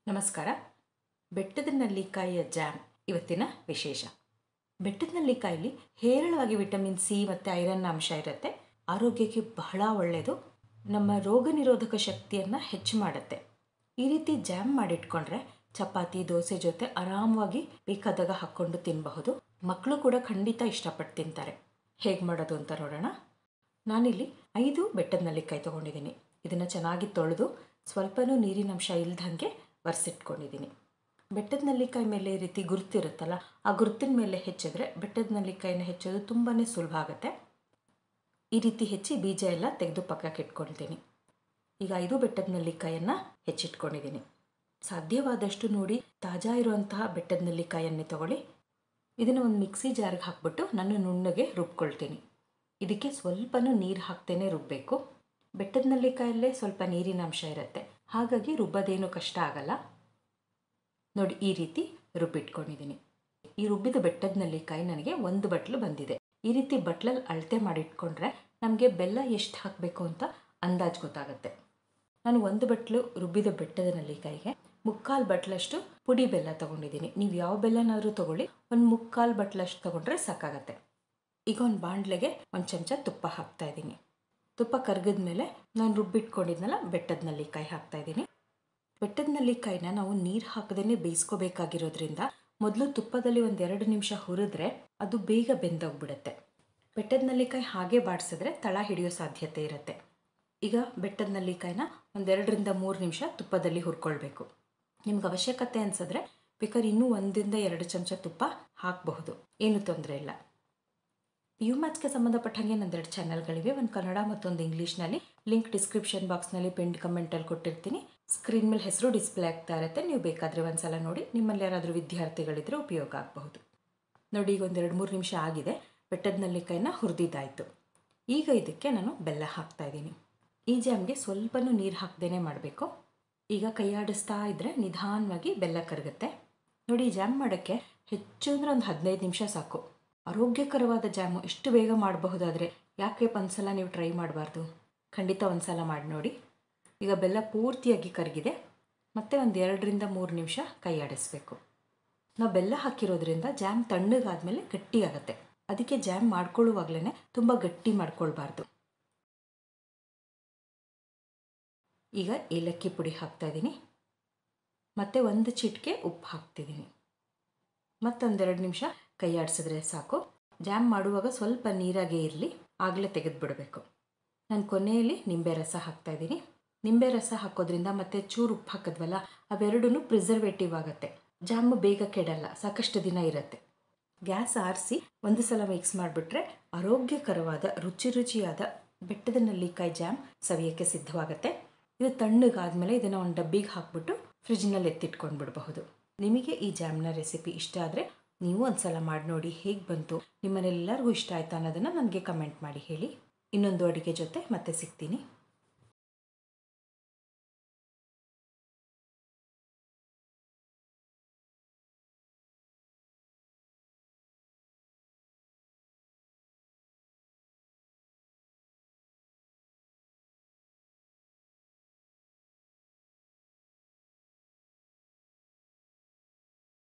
ನಮಸ್ಕಾರ ಬೆಟ್ಟದ ನಲ್ಲಿಕಾಯಿಯ ಜಾಮ್ ಇವತ್ತಿನ ವಿಶೇಷ ಬೆಟ್ಟದ ನಲ್ಲಿಕಾಯಲ್ಲಿ ಹೇರಳವಾಗಿ ವಿಟಮಿನ್ ಸಿ ಮತ್ತು ಐರನ್ ಅಂಶ ಇರುತ್ತೆ ಆರೋಗ್ಯಕ್ಕೆ ಬಹಳ ಒಳ್ಳೆಯದು ನಮ್ಮ ರೋಗ ನಿರೋಧಕ ಶಕ್ತಿಯನ್ನು ಹೆಚ್ಚು ಮಾಡುತ್ತೆ ಈ ರೀತಿ ಜಾಮ್ ಮಾಡಿಟ್ಕೊಂಡ್ರೆ ಚಪಾತಿ ದೋಸೆ ಜೊತೆ ಆರಾಮವಾಗಿ ಬೇಕಾದಾಗ ಹಾಕ್ಕೊಂಡು ತಿನ್ನಬಹುದು ಮಕ್ಕಳು ಕೂಡ ಖಂಡಿತ ಇಷ್ಟಪಟ್ಟು ತಿಂತಾರೆ ಹೇಗೆ ಮಾಡೋದು ಅಂತ ನೋಡೋಣ ನಾನಿಲ್ಲಿ ಐದು ಬೆಟ್ಟದ ನಲ್ಲಿಕಾಯಿ ತೊಗೊಂಡಿದ್ದೀನಿ ಇದನ್ನು ಚೆನ್ನಾಗಿ ತೊಳೆದು ಸ್ವಲ್ಪನೂ ನೀರಿನಂಶ ಇಲ್ದಂಗೆ ಒರೆಸಿಟ್ಕೊಂಡಿದ್ದೀನಿ ಬೆಟ್ಟದ ನಲ್ಲಿಕಾಯಿ ಮೇಲೆ ಈ ರೀತಿ ಗುರುತಿರುತ್ತಲ್ಲ ಆ ಗುರುತಿನ ಮೇಲೆ ಹೆಚ್ಚಿದ್ರೆ ಬೆಟ್ಟದ ನಲ್ಲಿಕಾಯಿನ ಹೆಚ್ಚೋದು ತುಂಬಾ ಸುಲಭ ಆಗುತ್ತೆ ಈ ರೀತಿ ಹೆಚ್ಚಿ ಬೀಜ ಎಲ್ಲ ತೆಗೆದು ಪಕ್ಕಕ್ಕೆ ಇಟ್ಕೊಳ್ತೀನಿ ಈಗ ಐದು ಬೆಟ್ಟದ ನಲ್ಲಿಕಾಯನ್ನು ಹೆಚ್ಚಿಟ್ಕೊಂಡಿದ್ದೀನಿ ಸಾಧ್ಯವಾದಷ್ಟು ನೋಡಿ ತಾಜಾ ಇರುವಂತಹ ಬೆಟ್ಟದ ನಲ್ಲಿಕಾಯನ್ನೇ ತಗೊಳ್ಳಿ ಇದನ್ನು ಒಂದು ಮಿಕ್ಸಿ ಜಾರ್ಗೆ ಹಾಕ್ಬಿಟ್ಟು ನಾನು ನುಣ್ಣಗೆ ರುಬ್ಕೊಳ್ತೀನಿ ಇದಕ್ಕೆ ಸ್ವಲ್ಪನೂ ನೀರು ಹಾಕ್ತೇನೆ ರುಬ್ಬಬೇಕು ಬೆಟ್ಟದ ನಲ್ಲಿಕಾಯಲ್ಲೇ ಸ್ವಲ್ಪ ನೀರಿನ ಅಂಶ ಇರುತ್ತೆ ಹಾಗಾಗಿ ರುಬ್ಬೋದೇನು ಕಷ್ಟ ಆಗಲ್ಲ ನೋಡಿ ಈ ರೀತಿ ರುಬ್ಬಿಟ್ಕೊಂಡಿದ್ದೀನಿ ಈ ರುಬ್ಬಿದ ಬೆಟ್ಟದ ನಲ್ಲಿಕಾಯಿ ನನಗೆ ಒಂದು ಬಟ್ಲು ಬಂದಿದೆ ಈ ರೀತಿ ಬಟ್ಲಲ್ಲಿ ಅಳತೆ ಮಾಡಿಟ್ಕೊಂಡ್ರೆ ನಮಗೆ ಬೆಲ್ಲ ಎಷ್ಟು ಹಾಕಬೇಕು ಅಂತ ಅಂದಾಜು ಗೊತ್ತಾಗುತ್ತೆ ನಾನು ಒಂದು ಬಟ್ಲು ರುಬ್ಬಿದ ಬೆಟ್ಟದ ನಲ್ಲಿಕಾಯಿಗೆ ಮುಕ್ಕಾಲು ಬಟ್ಲಷ್ಟು ಪುಡಿ ಬೆಲ್ಲ ತೊಗೊಂಡಿದ್ದೀನಿ ನೀವು ಯಾವ ಬೆಲ್ಲನಾದರೂ ತೊಗೊಳ್ಳಿ ಒಂದು ಮುಕ್ಕಾಲು ಬಟ್ಲಷ್ಟು ತೊಗೊಂಡ್ರೆ ಸಾಕಾಗತ್ತೆ ಈಗ ಒಂದು ಬಾಣಲೆಗೆ ಒಂದು ಚಮಚ ತುಪ್ಪ ಹಾಕ್ತಾ ಇದ್ದೀನಿ ತುಪ್ಪ ಕರಗಿದ ಮೇಲೆ ನಾನು ರುಬ್ಬಿಟ್ಕೊಂಡಿದ್ನಲ್ಲ ಬೆಟ್ಟದ ನಲ್ಲಿಕಾಯಿ ಹಾಕ್ತಾ ಇದ್ದೀನಿ ಬೆಟ್ಟದ ನಲ್ಲಿಕಾಯಿನ ನಾವು ನೀರು ಹಾಕದೇ ಬೇಯಿಸ್ಕೋಬೇಕಾಗಿರೋದ್ರಿಂದ ಮೊದಲು ತುಪ್ಪದಲ್ಲಿ ಒಂದು ಎರಡು ನಿಮಿಷ ಹುರಿದ್ರೆ ಅದು ಬೇಗ ಬೆಂದೋಗ್ಬಿಡುತ್ತೆ ಬೆಟ್ಟದ ನಲ್ಲಿಕಾಯಿ ಹಾಗೆ ಬಾಡಿಸಿದ್ರೆ ತಳ ಹಿಡಿಯೋ ಸಾಧ್ಯತೆ ಇರುತ್ತೆ ಈಗ ಬೆಟ್ಟದ ನಲ್ಲಿಕಾಯಿನ ಒಂದೆರಡರಿಂದ ಮೂರು ನಿಮಿಷ ತುಪ್ಪದಲ್ಲಿ ಹುರ್ಕೊಳ್ಬೇಕು ನಿಮ್ಗೆ ಅವಶ್ಯಕತೆ ಅನಿಸಿದ್ರೆ ಬೇಕಾದ್ರೆ ಇನ್ನೂ ಒಂದರಿಂದ ಎರಡು ಚಮಚ ತುಪ್ಪ ಹಾಕಬಹುದು ಏನು ತೊಂದರೆ ಇಲ್ಲ ಯು ಮ್ಯಾಥ್ಸ್ಗೆ ಸಂಬಂಧಪಟ್ಟ ಹಾಗೆ ನಂದೆರಡು ಚಾನಲ್ಗಳಿವೆ ಒಂದು ಕನ್ನಡ ಮತ್ತೊಂದು ಇಂಗ್ಲೀಷ್ನಲ್ಲಿ ಲಿಂಕ್ ಡಿಸ್ಕ್ರಿಪ್ಷನ್ ಬಾಕ್ಸ್ನಲ್ಲಿ ಪಿಂಡ್ ಕಮೆಂಟಲ್ಲಿ ಕೊಟ್ಟಿರ್ತೀನಿ ಸ್ಕ್ರೀನ್ ಮೇಲೆ ಹೆಸರು ಡಿಸ್ಪ್ಲೇ ಆಗ್ತಾ ಇರುತ್ತೆ ನೀವು ಬೇಕಾದರೆ ಒಂದ್ಸಲ ನೋಡಿ ನಿಮ್ಮಲ್ಲಿ ಯಾರಾದರೂ ವಿದ್ಯಾರ್ಥಿಗಳಿದ್ರೆ ಉಪಯೋಗ ಆಗಬಹುದು ನೋಡಿ ಈಗ ಒಂದೆರಡು ಮೂರು ನಿಮಿಷ ಆಗಿದೆ ಬೆಟ್ಟದ ನಲ್ಲಿಕಾಯಿನ ಹುರಿದಿದ್ದಾಯಿತು ಈಗ ಇದಕ್ಕೆ ನಾನು ಬೆಲ್ಲ ಹಾಕ್ತಾ ಇದ್ದೀನಿ ಈ ಜಾಮ್ಗೆ ಸ್ವಲ್ಪನೂ ನೀರು ಹಾಕ್ದೇ ಮಾಡಬೇಕು ಈಗ ಕೈಯಾಡಿಸ್ತಾ ಇದ್ದರೆ ನಿಧಾನವಾಗಿ ಬೆಲ್ಲ ಕರಗುತ್ತೆ ನೋಡಿ ಈ ಜಾಮ್ ಮಾಡೋಕ್ಕೆ ಹೆಚ್ಚು ಅಂದರೆ ಒಂದು ಹದಿನೈದು ನಿಮಿಷ ಸಾಕು ಆರೋಗ್ಯಕರವಾದ ಜಾಮು ಎಷ್ಟು ಬೇಗ ಮಾಡಬಹುದಾದರೆ ಯಾಕೆ ಒಂದ್ಸಲ ನೀವು ಟ್ರೈ ಮಾಡಬಾರ್ದು ಖಂಡಿತ ಒಂದ್ಸಲ ಮಾಡಿ ನೋಡಿ ಈಗ ಬೆಲ್ಲ ಪೂರ್ತಿಯಾಗಿ ಕರಗಿದೆ ಮತ್ತು ಒಂದು ಎರಡರಿಂದ ಮೂರು ನಿಮಿಷ ಕೈ ಆಡಿಸ್ಬೇಕು ನಾವು ಬೆಲ್ಲ ಹಾಕಿರೋದ್ರಿಂದ ಜಾಮ್ ತಣ್ಣಗಾದ್ಮೇಲೆ ಗಟ್ಟಿಯಾಗತ್ತೆ ಅದಕ್ಕೆ ಜಾಮ್ ಮಾಡ್ಕೊಳ್ಳುವಾಗಲೇ ತುಂಬ ಗಟ್ಟಿ ಮಾಡ್ಕೊಳ್ಬಾರ್ದು ಈಗ ಏಲಕ್ಕಿ ಪುಡಿ ಹಾಕ್ತಾ ಇದ್ದೀನಿ ಮತ್ತು ಒಂದು ಚಿಟಿಕೆ ಉಪ್ಪು ಹಾಕ್ತಿದ್ದೀನಿ ಮತ್ತೊಂದೆರಡು ನಿಮಿಷ ಕೈ ಆಡಿಸಿದ್ರೆ ಸಾಕು ಜಾಮ್ ಮಾಡುವಾಗ ಸ್ವಲ್ಪ ನೀರಾಗೇ ಇರಲಿ ಆಗಲೇ ತೆಗೆದುಬಿಡಬೇಕು ನಾನು ಕೊನೆಯಲ್ಲಿ ನಿಂಬೆ ರಸ ಹಾಕ್ತಾಯಿದ್ದೀನಿ ನಿಂಬೆ ರಸ ಹಾಕೋದ್ರಿಂದ ಮತ್ತು ಚೂರು ಉಪ್ಪು ಹಾಕಿದ್ವಲ್ಲ ಅವೆರಡೂ ಪ್ರಿಸರ್ವೇಟಿವ್ ಆಗುತ್ತೆ ಜಾಮು ಬೇಗ ಕೆಡಲ್ಲ ಸಾಕಷ್ಟು ದಿನ ಇರುತ್ತೆ ಗ್ಯಾಸ್ ಆರಿಸಿ ಒಂದು ಸಲ ಮಿಕ್ಸ್ ಮಾಡಿಬಿಟ್ರೆ ಆರೋಗ್ಯಕರವಾದ ರುಚಿ ರುಚಿಯಾದ ಬೆಟ್ಟದ ನಲ್ಲಿಕಾಯಿ ಜಾಮ್ ಸವಿಯೋಕ್ಕೆ ಸಿದ್ಧವಾಗುತ್ತೆ ಇದು ತಣ್ಣಗಾದ್ಮೇಲೆ ಇದನ್ನು ಒಂದು ಡಬ್ಬಿಗೆ ಹಾಕ್ಬಿಟ್ಟು ಫ್ರಿಜ್ನಲ್ಲಿ ಎತ್ತಿಟ್ಕೊಂಡು ಬಿಡಬಹುದು ನಿಮಗೆ ಈ ಜಾಮ್ನ ರೆಸಿಪಿ ಇಷ್ಟ ಆದರೆ ನೀವು ಒಂದು ಸಲ ಮಾಡಿ ನೋಡಿ ಹೇಗೆ ಬಂತು ನಿಮ್ಮನೆಲ್ಲರಿಗೂ ಇಷ್ಟ ಆಯ್ತಾ ಅನ್ನೋದನ್ನು ನನಗೆ ಕಮೆಂಟ್ ಮಾಡಿ ಹೇಳಿ ಇನ್ನೊಂದು ಅಡುಗೆ ಜೊತೆ ಮತ್ತೆ ಸಿಗ್ತೀನಿ